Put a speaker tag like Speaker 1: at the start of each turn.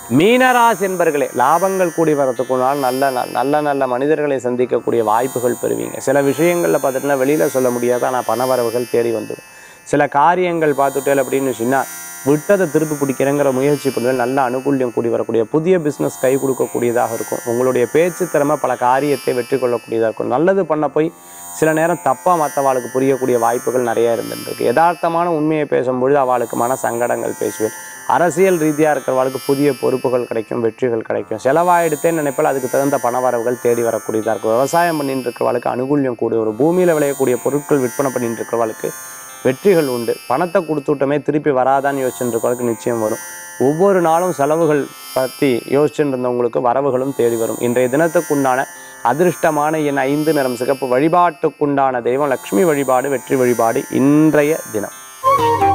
Speaker 1: மீனராசி என்பர்களே லாபங்கள் கூடி வரத்துக்குனால் நல்ல ந- நல்ல நல்ல மனிதர்களை சந்திக்கக்கூடிய வாய்ப்புகள் பெறுவீங்க சில விஷயங்களில் பார்த்துட்டுனா வெளியில் சொல்ல முடியாத ஆனால் பணவரவுகள் தேடி வந்துடும் சில காரியங்கள் பார்த்துட்டேல் அப்படின்னு சொன்னால் விட்டதை திருப்பி பிடிக்கிறேங்கிற முயற்சி பண்ணுறது நல்ல அனுகூல்யம் கூடி வரக்கூடிய புதிய பிஸ்னஸ் கை கொடுக்கக்கூடியதாக இருக்கும் உங்களுடைய பேச்சு திறமை பல காரியத்தை வெற்றி கொள்ளக்கூடியதாக இருக்கும் நல்லது பண்ண போய் சில நேரம் தப்பாக மற்றவாளுக்கு புரியக்கூடிய வாய்ப்புகள் நிறைய இருந்துருக்கு யதார்த்தமான உண்மையை பேசும்பொழுது அவளுக்கு மன சங்கடங்கள் பேசுவேன் அரசியல் ரீதியாக இருக்கிறவளுக்கு புதிய பொறுப்புகள் கிடைக்கும் வெற்றிகள் கிடைக்கும் செலவாயிடுத்தேன்னு நினைப்பால் அதுக்கு தகுந்த பணவரவுகள் தேடி வரக்கூடியதாக இருக்கும் விவசாயம் பண்ணிட்டு இருக்கிறவளுக்கு அனுகூல்யம் கூடி ஒரு பூமியில் விளையக்கூடிய பொருட்கள் விற்பனை பண்ணிட்டு இருக்கிறவளுக்கு வெற்றிகள் உண்டு பணத்தை கொடுத்துட்டோமே திருப்பி வராதான்னு யோசிச்சுட்டு இருக்கிறவளுக்கு நிச்சயம் வரும் ஒவ்வொரு நாளும் செலவுகள் பற்றி யோசிச்சுட்டு இருந்தவங்களுக்கு வரவுகளும் தேடி வரும் இன்றைய தினத்துக்குண்டான அதிர்ஷ்டமான என் ஐந்து நிறம் சிகப்பு வழிபாட்டுக்குண்டான தெய்வம் லக்ஷ்மி வழிபாடு வெற்றி வழிபாடு இன்றைய தினம்